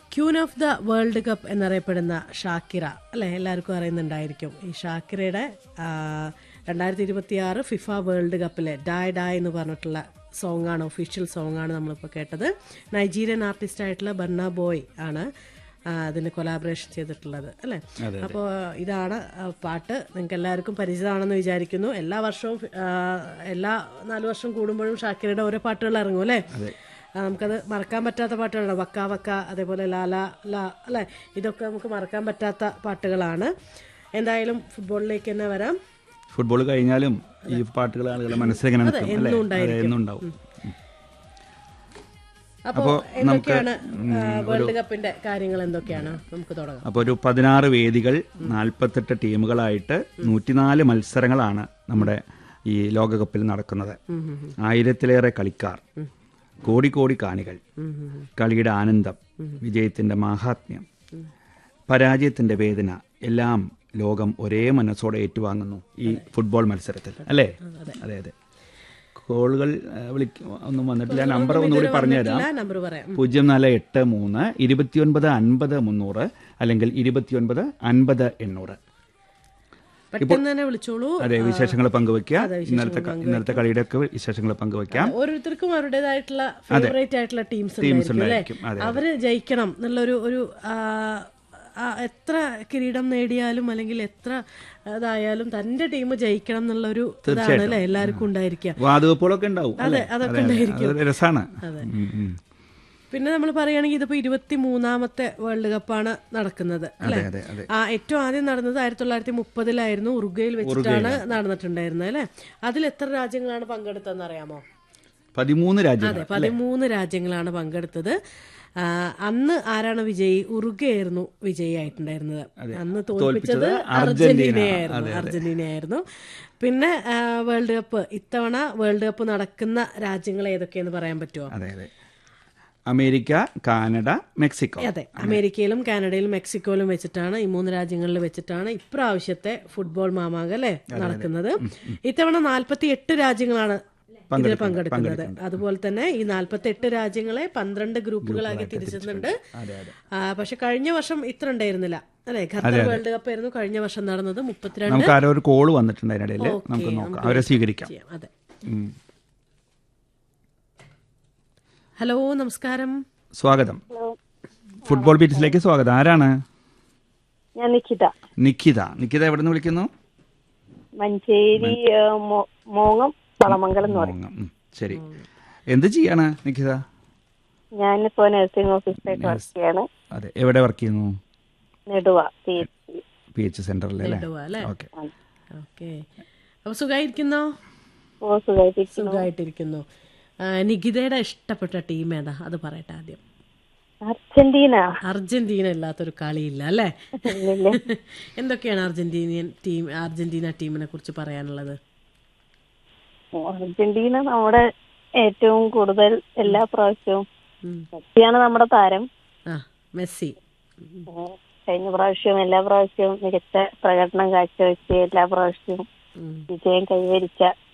Queen of the world cup എന്നറിയപ്പെടുന്ന Shakira അല്ലെ എല്ലാവർക്കും അറിയുന്നുണ്ടായിരിക്കും ഈ ഷാക്കിറയുടെ രണ്ടായിരത്തി ഇരുപത്തി ആറ് ഫിഫ വേൾഡ് കപ്പിലെ ഡായ് ഡായ് എന്ന് പറഞ്ഞിട്ടുള്ള സോങ് ആണ് ഒഫീഷ്യൽ സോങ് ആണ് നമ്മളിപ്പോൾ കേട്ടത് നൈജീരിയൻ ആർട്ടിസ്റ്റ് ആയിട്ടുള്ള ബർണ ബോയ് ആണ് ആ, അതിന് കൊലാബറേഷൻ ചെയ്തിട്ടുള്ളത് അല്ലേ അപ്പോൾ ഇതാണ് ആ, പാട്ട് നിങ്ങൾക്ക് എല്ലാവർക്കും പരിചിതമാണെന്ന് വിചാരിക്കുന്നു എല്ലാ വർഷവും ആ, എല്ലാ നാല് വർഷം കൂടുമ്പോഴും ഷാക്കിറയുടെ ഓരോ പാട്ടുകൾ ഇറങ്ങും അല്ലേ ആ, നമുക്കത് മറക്കാൻ പറ്റാത്ത പാട്ടുകളാണ് വക്ക വക്ക അതേപോലെ ലാല ല അല്ലേ ഇതൊക്കെ നമുക്ക് മറക്കാൻ പറ്റാത്ത പാട്ടുകളാണ് എന്തായാലും ഫുട്ബോളിലേക്ക് തന്നെ വരാം ഫുട്ബോൾ കഴിഞ്ഞാലും ഈ പാട്ടുകൾ ആളുകളുടെ മനസ്സിലിങ്ങനെ നിൽക്കും അല്ലേ അതെ, എന്നും ഉണ്ടാവും അപ്പോൾ എന്തൊക്കെയാണ് ആ, വേൾഡ് കപ്പിന്റെ കാര്യങ്ങൾ എന്തൊക്കെയാണ് നമുക്ക് തുടങ്ങാം അപ്പോൾ ഒരു പതിനാറ് വേദികൾ നാൽപ്പത്തെട്ട് ടീമുകളായിട്ട് നൂറ്റിനാല് മത്സരങ്ങളാണ് നമ്മുടെ ഈ ലോകകപ്പിൽ നടക്കുന്നത് ആയിരത്തിലേറെ കളിക്കാർ കോടി കോടി കാണികൾ കളിയുടെ ആനന്ദം വിജയത്തിന്റെ മാഹാത്മ്യം പരാജയത്തിന്റെ വേദന എല്ലാം ലോകം ഒരേ മനസ്സോടെ ഏറ്റുവാങ്ങുന്നു ഈ ഫുട്ബോൾ മത്സരത്തിൽ അല്ലേ അതെ അതെ കോളുകൾ വിളിക്ക ഒന്നും വന്നിട്ടില്ല നമ്പർ ഒന്നുകൂടി പറഞ്ഞുതരാം എല്ലാ നമ്പർ പറയാം പൂജ്യം നാല് എട്ട് മൂന്ന് ഇരുപത്തിയൊൻപത് അൻപത് മുന്നൂറ് അല്ലെങ്കിൽ ഇരുപത്തിയൊൻപത് അൻപത് എണ്ണൂറ് പെട്ടെന്ന് തന്നെ വിളിച്ചോളൂ അതെ വിശേഷങ്ങൾ പങ്കുവെക്കുക ഇന്നലത്തെ ക- ഇന്നലത്തെ കളിയുടെ ഒക്കെ വിശേഷങ്ങൾ പങ്കുവെക്കാം ഓരോരുത്തർക്കും അവരുടേതായിട്ടുള്ള ഫേവറേറ്റ് ആയിട്ടുള്ള ടീംസ് ടീംസ് ഉണ്ടായിരിക്കും അല്ലേ ഉണ്ടായിരിക്കും അതെ അവര് ജയിക്കണം എന്നുള്ളൊരു ഒരു ആ, ആ, എത്ര കിരീടം നേടിയാലും അല്ലെങ്കിൽ എത്ര ഇതായാലും തന്റെ ടീം ജയിക്കണം എന്നുള്ളൊരു ഇതാണ് അല്ലേ എല്ലാവർക്കും ഉണ്ടായിരിക്കുക വാതുവെപ്പുകളൊക്കെ ഉണ്ടാവും അല്ലേ? അതൊക്കെ അതെ, അതെ. ഉണ്ടായിരിക്കും. അതൊരു രസമാണ് ഉം, ഉം. പിന്നെ നമ്മൾ പറയുകയാണെങ്കിൽ ഇതിപ്പോ ഇരുപത്തി മൂന്നാമത്തെ വേൾഡ് കപ്പാണ് നടക്കുന്നത് അല്ലെ അതെ അതെ അതെ ആ ഏറ്റവും ആദ്യം നടന്നത് ആയിരത്തി തൊള്ളായിരത്തി മുപ്പതിലായിരുന്നു ഉറുഗ്വയിൽ വെച്ചിട്ടാണ് നടന്നിട്ടുണ്ടായിരുന്നത് അല്ലെ അതിൽ എത്ര രാജ്യങ്ങളാണ് പങ്കെടുത്തതെന്ന് അറിയാമോ പതിമൂന്ന് രാജ്യങ്ങൾ അതെ പതിമൂന്ന് രാജ്യങ്ങളാണ് പങ്കെടുത്തത് ആ, അന്ന് ആരാണ് വിജയി ഉറുഗ്വയായിരുന്നു വിജയിയായിട്ടുണ്ടായിരുന്നത് അന്ന് തോൽപ്പിച്ചത് അർജന്റീനയായിരുന്നു അർജന്റീനയായിരുന്നു പിന്നെ ആ, വേൾഡ് കപ്പ് ഇത്തവണ വേൾഡ് കപ്പ് നടക്കുന്ന രാജ്യങ്ങൾ ഏതൊക്കെയെന്ന് പറയാൻ പറ്റുമോ അതെ അതെ അമേരിക്ക കാനഡ മെക്സിക്കോ അതെ അമേരിക്കയിലും കാനഡയിലും മെക്സിക്കോയിലും വെച്ചിട്ടാണ് ഈ മൂന്ന് രാജ്യങ്ങളിൽ വെച്ചിട്ടാണ് ഇപ്രാവശ്യത്തെ ഫുട്ബോൾ മാമാങ്കം അല്ലേ നടക്കുന്നത് ഇത്തവണ നാൽപ്പത്തി എട്ട് രാജ്യങ്ങളാണ് ഇതിൽ പങ്കെടുക്കുന്നത് അതുപോലെ തന്നെ ഈ നാൽപ്പത്തി എട്ട് രാജ്യങ്ങളെ പന്ത്രണ്ട് ഗ്രൂപ്പുകളാക്കി തിരിച്ചിട്ടുണ്ട് അതെ അതെ ആ, പക്ഷെ കഴിഞ്ഞ വർഷം ഇത്ര ഉണ്ടായിരുന്നില്ല അല്ലെ ഖത്തർ വേൾഡ് കപ്പ് ആയിരുന്നു കഴിഞ്ഞ വർഷം നടന്നത് മുപ്പത്തിരണ്ട് നമുക്ക് ആരോ ഒരു കോള് വന്നിട്ടുണ്ട് അതിനിടയിൽ നമുക്ക് നോക്കാം അവരെ സ്വീകരിക്കാം ചെയ്യാം അതെ ഉം. ഹലോ നമസ്കാരം സ്വാഗതം ഫുട്ബോൾ ബീറ്റ്സിലേക്ക് സ്വാഗതം ആരാണ് ഞാൻ നിഖിത നിഖിത നിഖിത എവിടെ നിന്ന് വിളിക്കുന്നു മഞ്ചേരി ഏ, മോ- മോങ്ങം വളമംഗലം എന്ന് പറയും മോങ്ങം. ഉം, ശരി എന്ത് ചെയ്യാണ് നിഖിത ഞാനിപ്പോ നഴ്സിംഗ് ഓഫീസറായിട്ട് വർക്ക് ചെയ്യാണ് അതെ എവിടെ വർക്ക് ചെയ്യുന്നു Neduva P H C P H സെന്ററിൽ അല്ലേ നെടുവ അല്ലേ ഓക്കെ ഓക്കെ അപ്പൊ സുഖമായിരിക്കുന്നോ ഓ സുഖമായിട്ടിരിക്കുന്നു സുഖമായിട്ടിരിക്കുന്നു ആ, നികിതയുടെ ഇഷ്ടപ്പെട്ട ടീം ഏതാ അത് പറയട്ടെ ആദ്യം അർജന്റീന അർജന്റീന ഇല്ലാത്തൊരു കളിയില്ല അല്ലേ ഇല്ലേ? എന്തൊക്കെയാണ് അർജന്റീനിയൻ ടീം അർജന്റീന ടീമിനെ കുറിച്ച് പറയാനുള്ളത് അർജന്റീന നമ്മുടെ ഏറ്റവും കൂടുതൽ എല്ലാ പ്രാവശ്യവും ഉം. മെസ്സിയാണ് നമ്മുടെ താരം ആ മെസ്സി ഏ, കഴിഞ്ഞ പ്രാവശ്യവും എല്ലാ പ്രാവശ്യവും മികച്ച പ്രകടനം കാഴ്ചവെച്ച് എല്ലാ പ്രാവശ്യവും ഉം. വിജയം കൈവരിച്ച